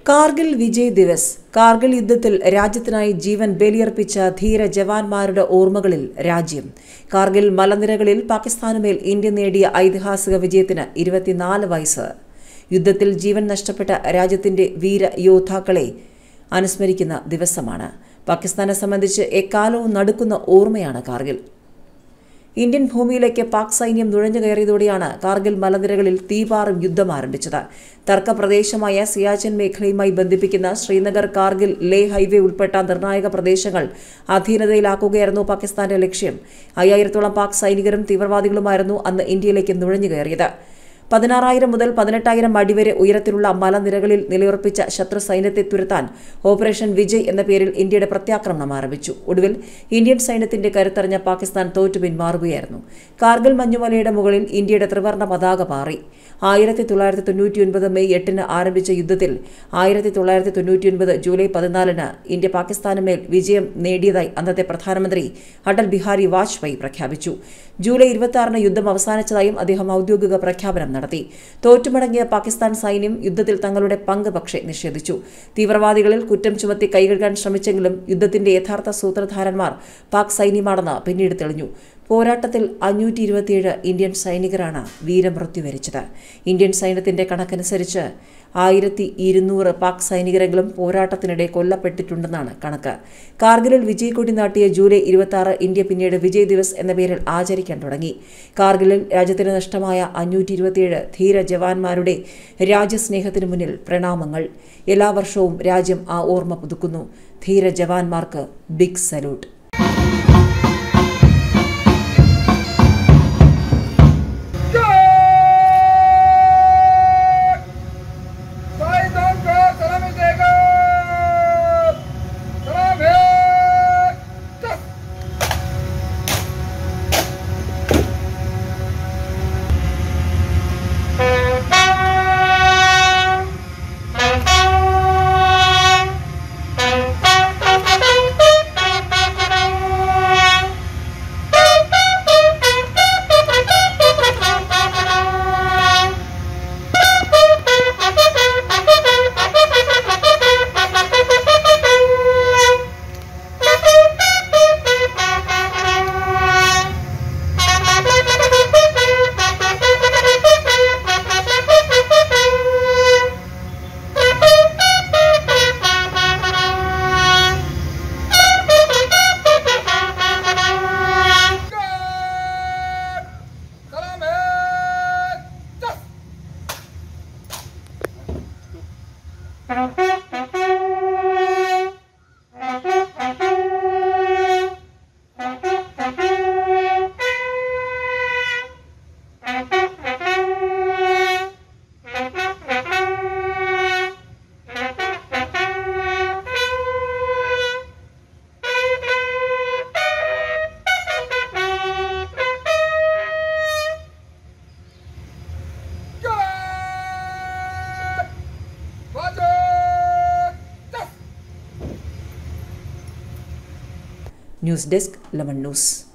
കാർഗിൽ വിജയ് ദിവസ് കാർഗിൽ യുദ്ധത്തിൽ രാജ്യത്തിനായി ജീവൻ ബലിയർപ്പിച്ച ധീര ജവാന്മാരുടെ ഓർമ്മകളിൽ രാജ്യം കാർഗിൽ മലനിരകളിൽ പാകിസ്ഥാനുമേൽ ഇന്ത്യ നേടിയ ഐതിഹാസിക വിജയത്തിന് ഇരുപത്തിനാല് വയസ്സ് യുദ്ധത്തിൽ ജീവൻ നഷ്ടപ്പെട്ട രാജ്യത്തിന്റെ വീര യോദ്ധാക്കളെ അനുസ്മരിക്കുന്ന ദിവസമാണ് പാകിസ്ഥാനെ സംബന്ധിച്ച് എക്കാലവും നടുക്കുന്ന ഓർമ്മയാണ് കാർഗിൽ ഇന്ത്യൻ ഭൂമിയിലേക്ക് പാക് സൈന്യം നുഴഞ്ഞു കയറിയതോടെയാണ് കാർഗിൽ മലനിരകളിൽ തീപാറും യുദ്ധം ആരംഭിച്ചത് തർക്കപ്രദേശമായ സിയാച്ചിൻ മേഖലയുമായി ബന്ധിപ്പിക്കുന്ന ശ്രീനഗർ കാർഗിൽ ലേ ഹൈവേ ഉൾപ്പെട്ട നിർണായക പ്രദേശങ്ങൾ അധീനതയിലാക്കുകയായിരുന്നു പാകിസ്ഥാന്റെ ലക്ഷ്യം അയ്യായിരത്തോളം പാക് സൈനികരും തീവ്രവാദികളുമായിരുന്നു അന്ന് ഇന്ത്യയിലേക്ക് നുഴഞ്ഞു കയറിയത് പതിനാറായിരം മുതൽ പതിനെട്ടായിരം അടി വരെ ഉയരത്തിലുള്ള മലനിരകളിൽ നിലയുറപ്പിച്ച ശത്രു സൈന്യത്തെ തുരത്താൻ ഓപ്പറേഷൻ വിജയ് എന്ന പേരിൽ ഇന്ത്യയുടെ പ്രത്യാക്രമണം ആരംഭിച്ചു ഒടുവിൽ ഇന്ത്യൻ സൈന്യത്തിന്റെ കരുത്തറിഞ്ഞ പാകിസ്ഥാൻ തോറ്റു പിന്മാറുകയായിരുന്നു കാർഗിൽ മഞ്ഞുമലയുടെ മുകളിൽ ഇന്ത്യയുടെ ത്രിവർണ്ണ പതാക പാറി ആയിരത്തി തൊള്ളായിരത്തി തൊണ്ണൂറ്റിയൊൻപത് മെയ് എട്ടിന് ആരംഭിച്ച യുദ്ധത്തിൽ ആയിരത്തി തൊള്ളായിരത്തി തൊണ്ണൂറ്റിയൊൻപത് ജൂലൈ പതിനാലിന് ഇന്ത്യ പാകിസ്ഥാന് മേൽ വിജയം നേടിയതായി അന്നത്തെ പ്രധാനമന്ത്രി അടൽ ബിഹാരി വാജ്പേയി പ്രഖ്യാപിച്ചു ജൂലൈ ഇരുപത്തി ആറിന് യുദ്ധം അവസാനിച്ചതായും അദ്ദേഹം ഔദ്യോഗിക പ്രഖ്യാപനം നടത്തി തോറ്റുമടങ്ങിയ പാകിസ്ഥാൻ സൈന്യം യുദ്ധത്തിൽ തങ്ങളുടെ പങ്ക് പക്ഷേ നിഷേധിച്ചു തീവ്രവാദികളിൽ കുറ്റം ചുമത്തി കൈകഴുകാൻ ശ്രമിച്ചെങ്കിലും യുദ്ധത്തിന്റെ യഥാർത്ഥ സൂത്രധാരന്മാർ പാക് സൈന്യമാണെന്ന് പിന്നീട് തെളിഞ്ഞു പോരാട്ടത്തിൽ അഞ്ഞൂറ്റി ഇരുപത്തിയേഴ് ഇന്ത്യൻ സൈനികരാണ് വീരമൃത്യു വരിച്ചത് ഇന്ത്യൻ സൈന്യത്തിന്റെ കണക്കനുസരിച്ച് ആയിരത്തി ഇരുന്നൂറ് പാക് സൈനികരെങ്കിലും പോരാട്ടത്തിനിടെ കൊല്ലപ്പെട്ടിട്ടുണ്ടെന്നാണ് കണക്ക് കാർഗിലിൽ വിജയ് കൊടി നാട്ടിയ ജൂലൈ ഇരുപത്തി ആറ് ഇന്ത്യ പിന്നീട് വിജയ് ദിവസ് എന്ന പേരിൽ ആചരിക്കാൻ തുടങ്ങി കാർഗിലിൽ രാജ്യത്തിന് നഷ്ടമായ അഞ്ഞൂറ്റി ഇരുപത്തിയേഴ് ധീര ജവാന്മാരുടെ രാജ്യസ്നേഹത്തിനു മുന്നിൽ പ്രണാമങ്ങൾ എല്ലാ വർഷവും രാജ്യം ആ ഓർമ്മ പുതുക്കുന്നു ധീര ജവാന്മാർക്ക് ബിഗ് സല്യൂട്ട് शहीदों को सलामी देगा सलाम है जस सलाम है जस Good! Roger! Jess! News desk lemon news